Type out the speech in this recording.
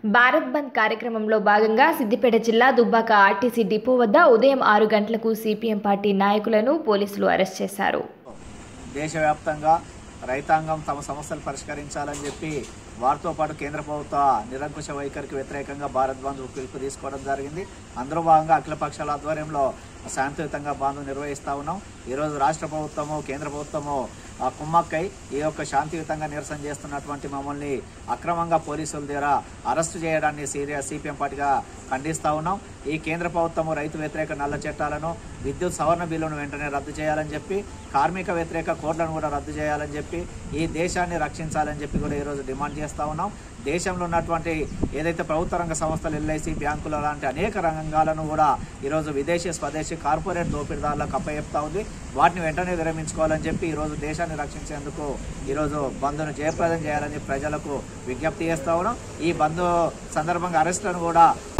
భారత్ బంద్ కార్యక్రమంలో భాగంగా సిద్దిపేట జిల్లా దుబ్బాక ఆర్టీసీ డిపో వద్ద ఉదయం ఆరు గంటలకు సిపిఎం పార్టీ నాయకులను పోలీసులు అరెస్ట్ చేశారు దేశవ్యాప్తంగా రైతాంగం తమ సమస్యలు పరిష్కరించాలని చెప్పి వారితో పాటు కేంద్ర ప్రభుత్వ నిరంకుశ వైఖరికి వ్యతిరేకంగా భారత్ బంద్ పిలుపు తీసుకోవడం జరిగింది అందులో భాగంగా అఖిల పక్షాల ఆధ్వర్యంలో శాంతియుతంగా బంద్ నిర్వహిస్తా ఉన్నాం ఈరోజు రాష్ట్ర ప్రభుత్వము కేంద్ర ప్రభుత్వము ఆ కుమ్మక్కై ఈ యొక్క శాంతియుతంగా నిరసన చేస్తున్నటువంటి మమ్మల్ని అక్రమంగా పోలీసుల ద్వారా అరెస్టు చేయడాన్ని సీరియస్ సిపిఎం పార్టీగా ఖండిస్తా ఉన్నాం ఈ కేంద్ర ప్రభుత్వము రైతు వ్యతిరేక నల్ల చట్టాలను విద్యుత్ సవరణ బిల్లును వెంటనే రద్దు చేయాలని చెప్పి కార్మిక వ్యతిరేక కోడ్లను కూడా రద్దు చేయాలని చెప్పి ఈ దేశాన్ని రక్షించాలని చెప్పి కూడా ఈరోజు డిమాండ్ చేస్తా ఉన్నాం దేశంలో ఉన్నటువంటి ఏదైతే ప్రభుత్వ రంగ సంస్థలు ఎల్ఐసి బ్యాంకులు లాంటి అనేక రంగాలను కూడా ఈరోజు విదేశీ స్వదేశీ కార్పొరేట్ దోపిడీదారులకు అప్పచెప్తా ఉంది వాటిని వెంటనే విరమించుకోవాలని చెప్పి ఈరోజు దేశాన్ని రక్షించేందుకు ఈరోజు బంద్ను జయప్రదం చేయాలని ప్రజలకు విజ్ఞప్తి చేస్తా ఉన్నాం ఈ బంద్ సందర్భంగా అరెస్టులను కూడా